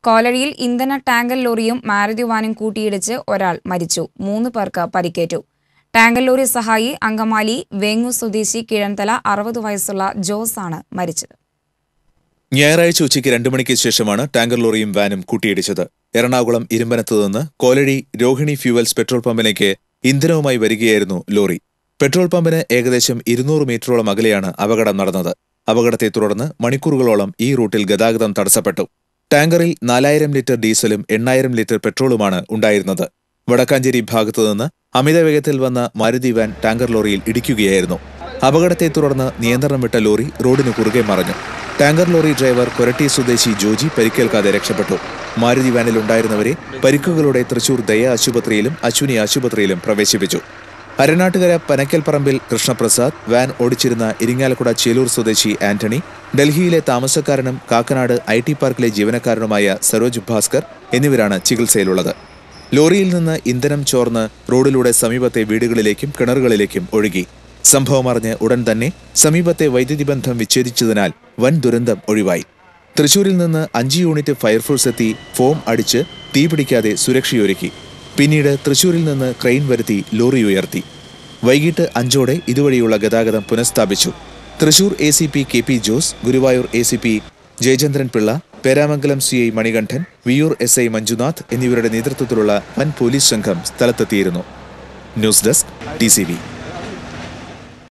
കോലഴിയിൽ ഇന്ധന ടാങ്കർ ലോറിയും മാരുതി വാനും കൂട്ടിയിടിച്ച് ഒരാൾ മരിച്ചു മൂന്ന് പേർക്ക് പരിക്കേറ്റു ടാങ്കർ ലോറി സഹായി അങ്കമാലി വേങ്ങു സ്വദേശി കിഴന്തല അറുപത് വയസ്സുള്ള ജോസ് ആണ് മരിച്ചത് ഞായറാഴ്ച ഉച്ചയ്ക്ക് രണ്ടു മണിക്ക് ശേഷമാണ് ടാങ്കർ ലോറിയും വാനും കൂട്ടിയിടിച്ചത് എറണാകുളം ഇരുമ്പനത്ത് നിന്ന് കോലഴി രോഹിണി ഫ്യൂവൽസ് പെട്രോൾ പമ്പിലേക്ക് ഇന്ധനവുമായി വരികയായിരുന്നു ലോറി പെട്രോൾ പമ്പിന് ഏകദേശം ഇരുന്നൂറ് മീറ്ററോളം അകലെയാണ് അപകടം നടന്നത് അപകടത്തെ തുടർന്ന് മണിക്കൂറുകളോളം ഈ റൂട്ടിൽ ഗതാഗതം തടസ്സപ്പെട്ടു ടാങ്കറിൽ നാലായിരം ലിറ്റർ ഡീസലും എണ്ണായിരം ലിറ്റർ പെട്രോളുമാണ് ഉണ്ടായിരുന്നത് വടക്കാഞ്ചേരി ഭാഗത്തു നിന്ന് അമിത വേഗത്തിൽ വന്ന മാരുതി വാൻ ടാങ്കർ ലോറിയിൽ ഇടിക്കുകയായിരുന്നു അപകടത്തെ തുടർന്ന് നിയന്ത്രണം വിട്ട ലോറി റോഡിന് കുറുകെ മറഞ്ഞു ടാങ്കർ ലോറി ഡ്രൈവർ കൊരട്ടി സ്വദേശി ജോജി പരിക്കേൽക്കാതെ രക്ഷപ്പെട്ടു മാരുതി വാനിലുണ്ടായിരുന്നവരെ പരിക്കുകളോടെ തൃശൂർ ദയ ആശുപത്രിയിലും അശ്വിനി ആശുപത്രിയിലും പ്രവേശിപ്പിച്ചു അരനാട്ടുകര പനക്കൽപ്പറമ്പിൽ കൃഷ്ണപ്രസാദ് വാൻ ഓടിച്ചിരുന്ന ഇരിങ്ങാലക്കുട ചേലൂർ സ്വദേശി ആന്റണി ഡൽഹിയിലെ താമസക്കാരനും കാക്കനാട് ഐ ടി പാർക്കിലെ ജീവനക്കാരനുമായ സരോജ് ഭാസ്കർ എന്നിവരാണ് ചികിത്സയിലുള്ളത് ലോറിയിൽ നിന്ന് ഇന്ധനം ചോർന്ന് റോഡിലൂടെ സമീപത്തെ വീടുകളിലേക്കും കിണറുകളിലേക്കും ഒഴുകി സംഭവം അറിഞ്ഞ് ഉടൻ തന്നെ സമീപത്തെ വൈദ്യുതി ബന്ധം വിച്ഛേദിച്ചതിനാൽ വൻ ദുരന്തം ഒഴിവായി തൃശൂരിൽ നിന്ന് അഞ്ച് യൂണിറ്റ് ഫയർഫോഴ്സ് എത്തി ഫോം അടിച്ച് തീപിടിക്കാതെ സുരക്ഷയൊരുക്കി പിന്നീട് തൃശൂരിൽ നിന്ന് ക്രെയിൻ വരുത്തി ലോറി ഉയർത്തി വൈകിട്ട് അഞ്ചോടെ ഇതുവഴിയുള്ള ഗതാഗതം പുനഃസ്ഥാപിച്ചു Thrissur A C P K P Jose Guruvayur A C P Jayachandran Pillai Peramangalam C I Manikandan Viyyur S I Manjunath എന്നിവരുടെ നേതൃത്വത്തിലുള്ള വൻ പോലീസ് സംഘം സ്ഥലത്തെത്തിയിരുന്നു ന്യൂസ് ഡെസ്ക് ടി